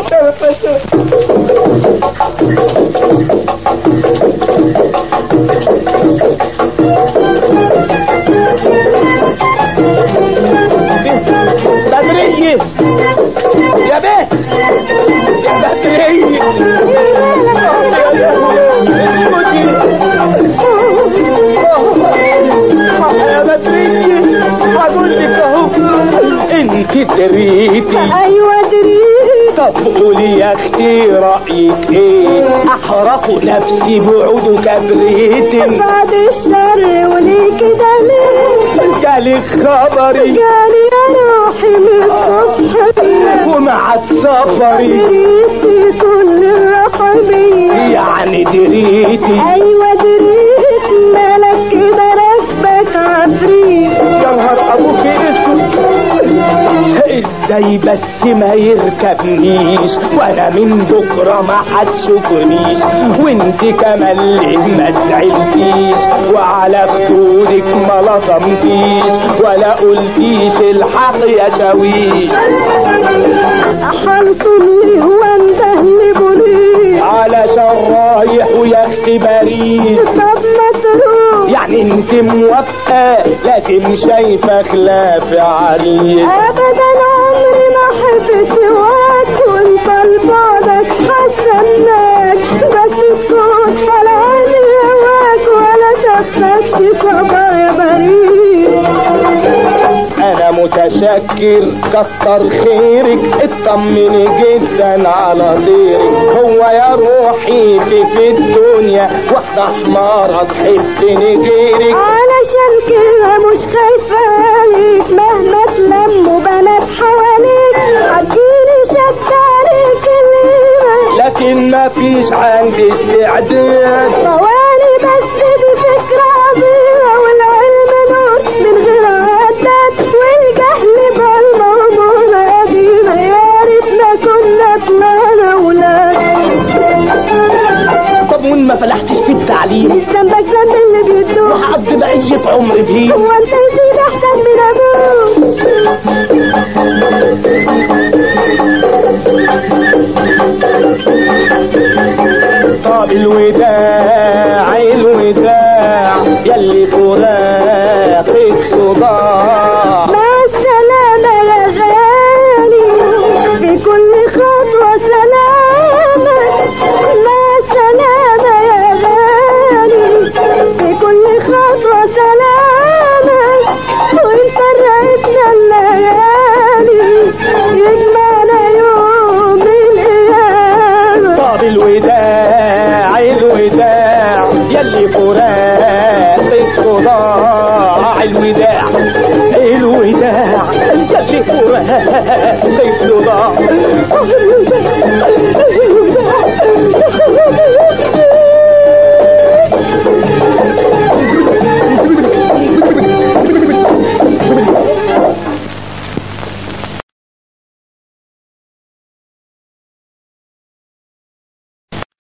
بدرية يا بيه يا بدرية يا بدرية هقول لك اهو انت دريتي ايوه دريت طب قولي يا اختي رايك ايه احرق نفسي بعود كبريت بعد الشر وليه كده ليه جالك خبري جالي يا روحي من الصبح ومع السفري دريتي كل الرقمية يعني دريتي ايوه دريت مالك كده راكبك عفريت يا نهار ابوك اسود ازاي بس ما يركبنيش وانا من بكره ما هتشوفنيش وانت كمان ليه ما زعلتيش وعلى خدودك ما لطمتيش ولا قلتيش الحق يا شاويش حنكم ليه وانده لبوليس علشان رايح ويا اختي باريس طب ما تروح يعني انت موافقه لكن شايفه خلاف عريس ابدا عمري ما حبت سواك وانت لبعدك حسناك بس تكون طالعان هواك ولا تفكش صبا يا بريء انا متشكر كتر خيرك اطمني جدا على طيرك هو يا روحي في في الدنيا واحدة حمارة تحبني غيرك علشان كده مش خايفة عليك مهما تلموا بنات حواليك هتجيلي شد عليك الليلة لكن ما فيش عندي استعداد طوالي بس دي فكرة عظيمة والعلم نور من غير عداد والجهل بالموضوع قديمة يا ريتنا كنا طلعنا ولاد طب وين ما فلحتش في التعليم ذنبك ذنب اللي بيدوم وهقضي بقية عمري فيه هو انت يزيد احسن من ابوك طب الوداع الوداع يلي فراقك صداع مع السلامة يا غالي في كل خطوة سلامة مع السلامة يا غالي في كل خطوة سلامة وإن فرقتنا الليالي يجمعنا يوم القيامة طب الوداع الوداع يلي فراقك صداع الوداع الوداع يلي فراقك صداع